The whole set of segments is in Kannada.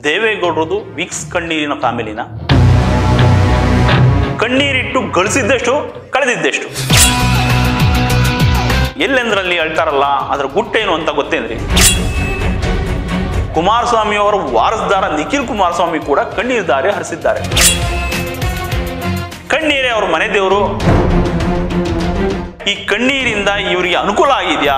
ದೇವೇಗೌಡರದು ವಿಕ್ಸ್ ಕಣ್ಣೀರಿನ ಫ್ಯಾಮಿಲಿನ ಕಣ್ಣೀರಿಟ್ಟು ಗಳಿಸಿದ್ದೆಷ್ಟು ಕಳೆದಿದ್ದೆಷ್ಟು ಎಲ್ಲೆಂದ್ರಲ್ಲಿ ಅಳ್ತಾರಲ್ಲ ಅದರ ಗುಟ್ಟೇನು ಅಂತ ಗೊತ್ತೇನ್ರಿ ಕುಮಾರಸ್ವಾಮಿ ಅವರ ವಾರಸದಾರ ನಿಖಿಲ್ ಕುಮಾರಸ್ವಾಮಿ ಕೂಡ ಕಣ್ಣೀರ್ ದಾರಿ ಹರಿಸಿದ್ದಾರೆ ಕಣ್ಣೀರೇ ಅವ್ರ ಮನೆ ದೇವರು ಈ ಕಣ್ಣೀರಿಂದ ಇವರಿಗೆ ಅನುಕೂಲ ಆಗಿದೆಯಾ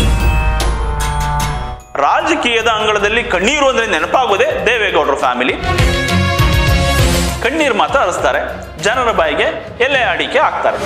ರಾಜಕೀಯದ ಅಂಗಳದಲ್ಲಿ ಕಣ್ಣೀರು ಅಂದ್ರೆ ನೆನಪಾಗೋದೇ ದೇವೇಗೌಡರ ಫ್ಯಾಮಿಲಿ ಕಣ್ಣೀರು ಮಾತ್ರ ಹರಿಸ್ತಾರೆ ಜನರ ಬಾಯಿಗೆ ಎಲೆ ಅಡಿಕೆ ಹಾಕ್ತಾರೆ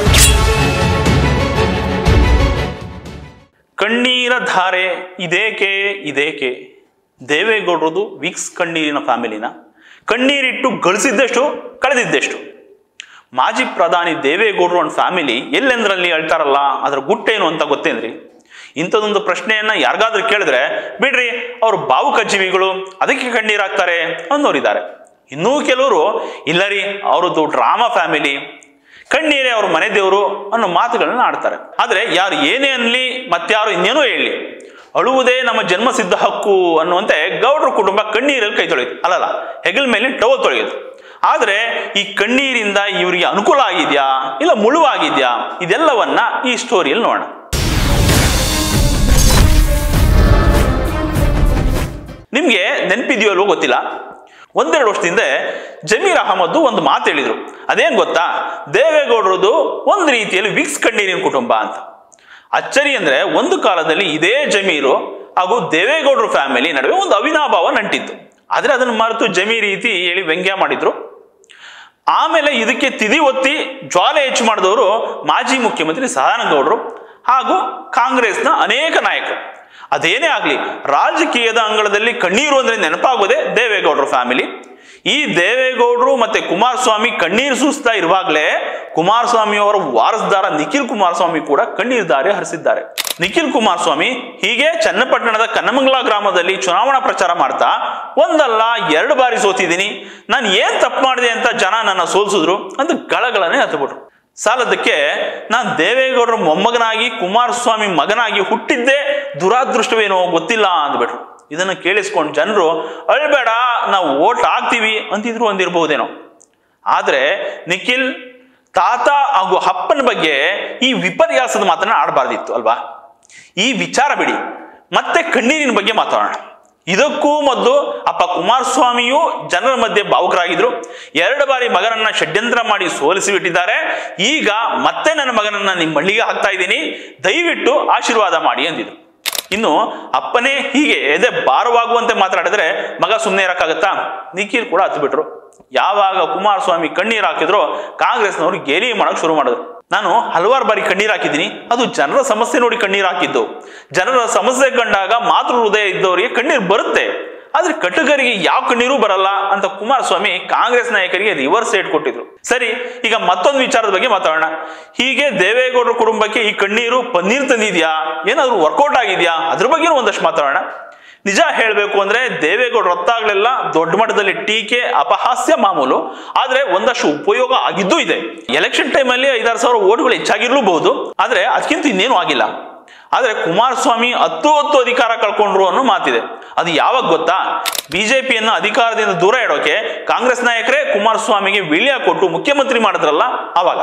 ಕಣ್ಣೀರ ಧಾರೆ ಇದೇಕೆ ಇದೇಕೆ ದೇವೇಗೌಡರದು ವಿಕ್ಸ್ ಕಣ್ಣೀರಿನ ಫ್ಯಾಮಿಲಿನ ಕಣ್ಣೀರಿಟ್ಟು ಗಳಿಸಿದ್ದೆಷ್ಟು ಕಳೆದಿದ್ದೆಷ್ಟು ಮಾಜಿ ಪ್ರಧಾನಿ ದೇವೇಗೌಡರು ಒಂದು ಫ್ಯಾಮಿಲಿ ಎಲ್ಲೆಂದ್ರಲ್ಲಿ ಅಳ್ತಾರಲ್ಲ ಅದರ ಗುಟ್ಟೇನು ಅಂತ ಗೊತ್ತೇನ್ರಿ ಇಂಥದೊಂದು ಪ್ರಶ್ನೆಯನ್ನ ಯಾರಿಗಾದ್ರೂ ಕೇಳಿದ್ರೆ ಬಿಡ್ರಿ ಅವ್ರು ಭಾವುಕ ಜೀವಿಗಳು ಅದಕ್ಕೆ ಕಣ್ಣೀರ್ ಹಾಕ್ತಾರೆ ಅನ್ನೋರಿದ್ದಾರೆ ಇನ್ನೂ ಕೆಲವರು ಇಲ್ಲ ರೀ ಅವ್ರದ್ದು ಡ್ರಾಮಾ ಫ್ಯಾಮಿಲಿ ಕಣ್ಣೀರೇ ಅವ್ರ ಮನೆ ದೇವರು ಅನ್ನೋ ಮಾತುಗಳನ್ನ ಆಡ್ತಾರೆ ಆದ್ರೆ ಯಾರು ಏನೇ ಅನ್ಲಿ ಮತ್ತಾರು ಇನ್ನೇನೋ ಹೇಳಿ ಅಳುವುದೇ ನಮ್ಮ ಜನ್ಮಸಿದ್ಧ ಹಕ್ಕು ಅನ್ನುವಂತೆ ಗೌಡ್ರ ಕುಟುಂಬ ಕಣ್ಣೀರಲ್ಲಿ ಕೈ ತೊಳೆಯುತ್ತೆ ಅಲ್ಲಲ್ಲ ಹೆಗಲ್ ಮೇಲೆ ಟವಲ್ ತೊಳೆಯೋದು ಆದ್ರೆ ಈ ಕಣ್ಣೀರಿಂದ ಇವರಿಗೆ ಅನುಕೂಲ ಆಗಿದ್ಯಾ ಇಲ್ಲ ಮುಳುವಾಗಿದ್ಯಾ ಇದೆಲ್ಲವನ್ನ ಈ ಸ್ಟೋರಿಯಲ್ಲಿ ನೋಡೋಣ ನಿಮ್ಗೆ ನೆನಪಿದೆಯೋ ಅಲ್ವೋ ಗೊತ್ತಿಲ್ಲ ಒಂದೆರಡು ವರ್ಷದಿಂದ ಜಮೀರ್ ಅಹಮದ್ ಒಂದು ಮಾತು ಹೇಳಿದ್ರು ಅದೇನ್ ಗೊತ್ತಾ ದೇವೇಗೌಡರದು ಒಂದು ರೀತಿಯಲ್ಲಿ ವಿಕ್ಸ್ ಕಣ್ಣೀರಿನ ಕುಟುಂಬ ಅಂತ ಅಚ್ಚರಿ ಅಂದ್ರೆ ಒಂದು ಕಾಲದಲ್ಲಿ ಇದೇ ಜಮೀರು ಹಾಗೂ ದೇವೇಗೌಡರ ಫ್ಯಾಮಿಲಿ ನಡುವೆ ಒಂದು ಅವಿನಾಭಾವ ನಂಟಿತ್ತು ಆದ್ರೆ ಅದನ್ನು ಮರೆತು ಜಮೀ ರೀತಿ ಹೇಳಿ ವ್ಯಂಗ್ಯ ಮಾಡಿದ್ರು ಆಮೇಲೆ ಇದಕ್ಕೆ ತಿದಿ ಒತ್ತಿ ಜ್ವಾಲೆ ಹೆಚ್ಚು ಮಾಡಿದವರು ಮಾಜಿ ಮುಖ್ಯಮಂತ್ರಿ ಸದಾನಂದಗೌಡರು ಹಾಗೂ ಕಾಂಗ್ರೆಸ್ನ ಅನೇಕ ನಾಯಕರು ಅದೇನೇ ಆಗಲಿ ರಾಜಕೀಯದ ಅಂಗಳದಲ್ಲಿ ಕಣ್ಣೀರು ಅಂದ್ರೆ ನೆನಪಾಗೋದೇ ದೇವೇಗೌಡರ ಫ್ಯಾಮಿಲಿ ಈ ದೇವೇಗೌಡರು ಮತ್ತೆ ಕುಮಾರಸ್ವಾಮಿ ಕಣ್ಣೀರು ಸೂಸ್ತಾ ಇರುವಾಗಲೇ ಕುಮಾರಸ್ವಾಮಿ ಅವರ ವಾರಸದಾರ ನಿಖಿಲ್ ಕುಮಾರಸ್ವಾಮಿ ಕೂಡ ಕಣ್ಣೀರು ದಾರಿ ಹರಿಸಿದ್ದಾರೆ ನಿಖಿಲ್ ಕುಮಾರಸ್ವಾಮಿ ಹೀಗೆ ಚನ್ನಪಟ್ಟಣದ ಕನ್ನಮಂಗಲ ಗ್ರಾಮದಲ್ಲಿ ಚುನಾವಣಾ ಪ್ರಚಾರ ಮಾಡ್ತಾ ಒಂದಲ್ಲ ಎರಡು ಬಾರಿ ಸೋತಿದ್ದೀನಿ ನಾನು ಏನ್ ತಪ್ಪು ಮಾಡಿದೆ ಅಂತ ಜನ ನನ್ನ ಸೋಲ್ಸಿದ್ರು ಅಂತ ಗಳಗಳನ್ನೇ ಹತ್ಬಿಟ್ರು ಸಾಲದಕ್ಕೆ ನಾನು ದೇವೇಗೌಡರ ಮೊಮ್ಮಗನಾಗಿ ಕುಮಾರಸ್ವಾಮಿ ಮಗನಾಗಿ ಹುಟ್ಟಿದ್ದೇ ದುರಾದೃಷ್ಟವೇನೋ ಗೊತ್ತಿಲ್ಲ ಅಂದ್ಬಿಟ್ರು ಇದನ್ನು ಕೇಳಿಸ್ಕೊಂಡು ಜನರು ಅಳ್ಬೇಡ ನಾವು ಓಟ್ ಹಾಕ್ತೀವಿ ಅಂತಿದ್ರು ಅಂದಿರಬಹುದೇನೋ ಆದ್ರೆ ನಿಖಿಲ್ ತಾತ ಹಾಗೂ ಅಪ್ಪನ ಬಗ್ಗೆ ಈ ವಿಪರ್ಯಾಸದ ಮಾತನ್ನ ಆಡಬಾರ್ದಿತ್ತು ಅಲ್ವಾ ಈ ವಿಚಾರ ಬಿಡಿ ಮತ್ತೆ ಕಣ್ಣೀರಿನ ಬಗ್ಗೆ ಮಾತಾಡೋಣ ಇದಕ್ಕೂ ಮೊದಲು ಅಪ್ಪ ಕುಮಾರಸ್ವಾಮಿಯು ಜನರ ಮಧ್ಯೆ ಭಾವುಕರಾಗಿದ್ರು ಎರಡು ಬಾರಿ ಮಗನನ್ನ ಷಡ್ಯಂತ್ರ ಮಾಡಿ ಸೋಲಿಸಿ ಬಿಟ್ಟಿದ್ದಾರೆ ಈಗ ಮತ್ತೆ ನನ್ನ ಮಗನನ್ನ ನಿಮ್ಮ ಮಳ್ಳಿಗೆ ಹಾಕ್ತಾ ಇದ್ದೀನಿ ದಯವಿಟ್ಟು ಆಶೀರ್ವಾದ ಮಾಡಿ ಅಂದಿದ್ರು ಇನ್ನು ಅಪ್ಪನೇ ಹೀಗೆ ಎದೆ ಭಾರವಾಗುವಂತೆ ಮಾತಾಡಿದ್ರೆ ಮಗ ಸುಮ್ಮನೆ ಇರಕ್ಕಾಗತ್ತಾ ನಿಖಿಲ್ ಕೂಡ ಹತ್ತು ಬಿಟ್ರು ಯಾವಾಗ ಕುಮಾರಸ್ವಾಮಿ ಕಣ್ಣೀರ್ ಹಾಕಿದ್ರು ಕಾಂಗ್ರೆಸ್ನವರು ಗೇಲಿ ಮಾಡಕ್ ಶುರು ಮಾಡಿದ್ರು ನಾನು ಹಲವಾರು ಬಾರಿ ಕಣ್ಣೀರ್ ಹಾಕಿದ್ದೀನಿ ಅದು ಜನರ ಸಮಸ್ಯೆ ನೋಡಿ ಕಣ್ಣೀರ್ ಹಾಕಿದ್ದು ಜನರ ಸಮಸ್ಯೆ ಕಂಡಾಗ ಮಾತೃ ಹೃದಯ ಇದ್ದವರಿಗೆ ಕಣ್ಣೀರ್ ಬರುತ್ತೆ ಆದ್ರೆ ಕಟುಕರಿಗೆ ಯಾವ ಕಣ್ಣೀರು ಬರಲ್ಲ ಅಂತ ಕುಮಾರಸ್ವಾಮಿ ಕಾಂಗ್ರೆಸ್ ನಾಯಕರಿಗೆ ರಿವರ್ಸ್ ಏಟ್ ಕೊಟ್ಟಿದ್ರು ಸರಿ ಈಗ ಮತ್ತೊಂದು ವಿಚಾರದ ಬಗ್ಗೆ ಮಾತಾಡೋಣ ಹೀಗೆ ದೇವೇಗೌಡರ ಕುಟುಂಬಕ್ಕೆ ಈ ಕಣ್ಣೀರು ಪನ್ನೀರ್ ತಂದಿದ್ಯಾ ಏನಾದ್ರು ವರ್ಕೌಟ್ ಆಗಿದ್ಯಾ ಅದ್ರ ಬಗ್ಗೆ ಒಂದಷ್ಟು ಮಾತಾಡೋಣ ನಿಜ ಹೇಳಬೇಕು ಅಂದ್ರೆ ದೇವೇಗೌಡರು ಹೊತ್ತಾಗ್ಲೆಲ್ಲ ದೊಡ್ಡ ಮಟ್ಟದಲ್ಲಿ ಟೀಕೆ ಅಪಹಾಸ್ಯ ಮಾಮೂಲು ಆದ್ರೆ ಒಂದಷ್ಟು ಉಪಯೋಗ ಆಗಿದ್ದೂ ಇದೆ ಎಲೆಕ್ಷನ್ ಟೈಮಲ್ಲಿ ಐದಾರು ಸಾವಿರ ಓಟ್ಗಳು ಹೆಚ್ಚಾಗಿರ್ಲೂಬಹುದು ಆದ್ರೆ ಅದಕ್ಕಿಂತ ಇನ್ನೇನು ಆಗಿಲ್ಲ ಆದ್ರೆ ಕುಮಾರಸ್ವಾಮಿ ಹತ್ತು ಹತ್ತು ಅಧಿಕಾರ ಕಳ್ಕೊಂಡ್ರು ಅನ್ನೋ ಮಾತಿದೆ ಅದು ಯಾವಾಗ ಗೊತ್ತಾ ಬಿಜೆಪಿಯನ್ನ ಅಧಿಕಾರದಿಂದ ದೂರ ಇಡೋಕೆ ಕಾಂಗ್ರೆಸ್ ನಾಯಕರೇ ಕುಮಾರಸ್ವಾಮಿಗೆ ವಿಳ್ಯ ಕೊಟ್ಟು ಮುಖ್ಯಮಂತ್ರಿ ಮಾಡಿದ್ರಲ್ಲ ಅವಾಗ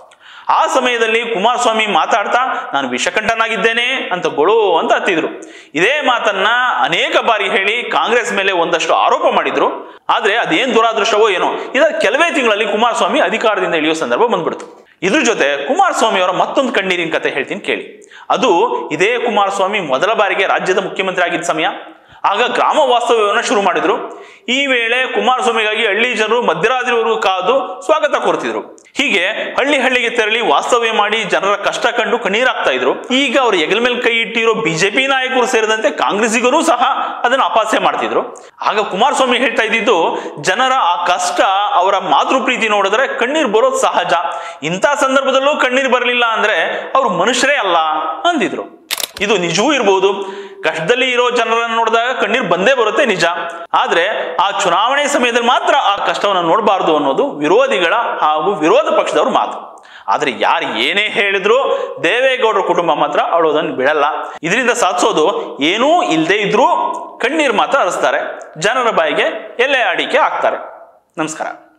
ಆ ಸಮಯದಲ್ಲಿ ಕುಮಾರಸ್ವಾಮಿ ಮಾತಾಡ್ತಾ ನಾನು ವಿಷಕಂಠನಾಗಿದ್ದೇನೆ ಅಂತ ಗೊಳು ಅಂತ ಹತ್ತಿದ್ರು ಇದೇ ಮಾತನ್ನ ಅನೇಕ ಬಾರಿ ಹೇಳಿ ಕಾಂಗ್ರೆಸ್ ಮೇಲೆ ಒಂದಷ್ಟು ಆರೋಪ ಮಾಡಿದ್ರು ಆದ್ರೆ ಅದೇನ್ ದುರಾದೃಷ್ಟವೋ ಏನೋ ಇದರ ಕೆಲವೇ ತಿಂಗಳಲ್ಲಿ ಕುಮಾರಸ್ವಾಮಿ ಅಧಿಕಾರದಿಂದ ಇಳಿಯೋ ಸಂದರ್ಭ ಬಂದ್ಬಿಡ್ತು ಇದ್ರ ಜೊತೆ ಕುಮಾರಸ್ವಾಮಿ ಅವರ ಮತ್ತೊಂದು ಕಣ್ಣೀರಿನ ಕತೆ ಹೇಳ್ತೀನಿ ಕೇಳಿ ಅದು ಇದೇ ಕುಮಾರಸ್ವಾಮಿ ಮೊದಲ ಬಾರಿಗೆ ರಾಜ್ಯದ ಮುಖ್ಯಮಂತ್ರಿ ಆಗಿದ್ದ ಸಮಯ ಆಗ ಗ್ರಾಮ ವಾಸ್ತವ್ಯವನ್ನು ಶುರು ಮಾಡಿದ್ರು ಈ ವೇಳೆ ಕುಮಾರಸ್ವಾಮಿಗಾಗಿ ಹಳ್ಳಿ ಜನರು ಮಧ್ಯರಾತ್ರಿವರೆಗೂ ಕಾದು ಸ್ವಾಗತ ಕೋರ್ತಿದ್ರು ಹೀಗೆ ಹಳ್ಳಿ ಹಳ್ಳಿಗೆ ತೆರಳಿ ವಾಸ್ತವ್ಯ ಮಾಡಿ ಜನರ ಕಷ್ಟ ಕಂಡು ಕಣ್ಣೀರಾಗ್ತಾ ಇದ್ರು ಈಗ ಅವ್ರ ಹೆಗಲ ಮೇಲೆ ಕೈ ಇಟ್ಟಿರೋ ಬಿಜೆಪಿ ನಾಯಕರು ಸೇರಿದಂತೆ ಕಾಂಗ್ರೆಸ್ಸಿಗರು ಸಹ ಅದನ್ನು ಅಪಾಸ್ಯ ಮಾಡ್ತಿದ್ರು ಆಗ ಕುಮಾರಸ್ವಾಮಿ ಹೇಳ್ತಾ ಇದ್ದಿದ್ದು ಜನರ ಆ ಕಷ್ಟ ಅವರ ಮಾತೃ ಪ್ರೀತಿ ನೋಡಿದ್ರೆ ಕಣ್ಣೀರ್ ಬರೋದು ಸಹಜ ಇಂಥ ಸಂದರ್ಭದಲ್ಲೂ ಕಣ್ಣೀರ್ ಬರಲಿಲ್ಲ ಅಂದ್ರೆ ಅವ್ರು ಮನುಷ್ಯರೇ ಅಲ್ಲ ಅಂದಿದ್ರು ಇದು ನಿಜವೂ ಇರಬಹುದು ಕಷ್ಟದಲ್ಲಿ ಇರೋ ಜನರನ್ನು ನೋಡಿದಾಗ ಕಣ್ಣೀರು ಬಂದೇ ಬರುತ್ತೆ ನಿಜ ಆದ್ರೆ ಆ ಚುನಾವಣೆ ಸಮಯದಲ್ಲಿ ಮಾತ್ರ ಆ ಕಷ್ಟವನ್ನು ನೋಡಬಾರದು ಅನ್ನೋದು ವಿರೋಧಿಗಳ ಹಾಗೂ ವಿರೋಧ ಪಕ್ಷದವ್ರ ಮಾತು ಆದರೆ ಯಾರು ಏನೇ ಹೇಳಿದ್ರು ದೇವೇಗೌಡರ ಕುಟುಂಬ ಮಾತ್ರ ಅಳೋದನ್ನು ಬಿಡಲ್ಲ ಇದರಿಂದ ಸಾಧಿಸೋದು ಏನೂ ಇಲ್ಲದೆ ಇದ್ರೂ ಕಣ್ಣೀರು ಮಾತ್ರ ಹರಿಸ್ತಾರೆ ಜನರ ಬಾಯಿಗೆ ಎಲೆ ಅಡಿಕೆ ಹಾಕ್ತಾರೆ ನಮಸ್ಕಾರ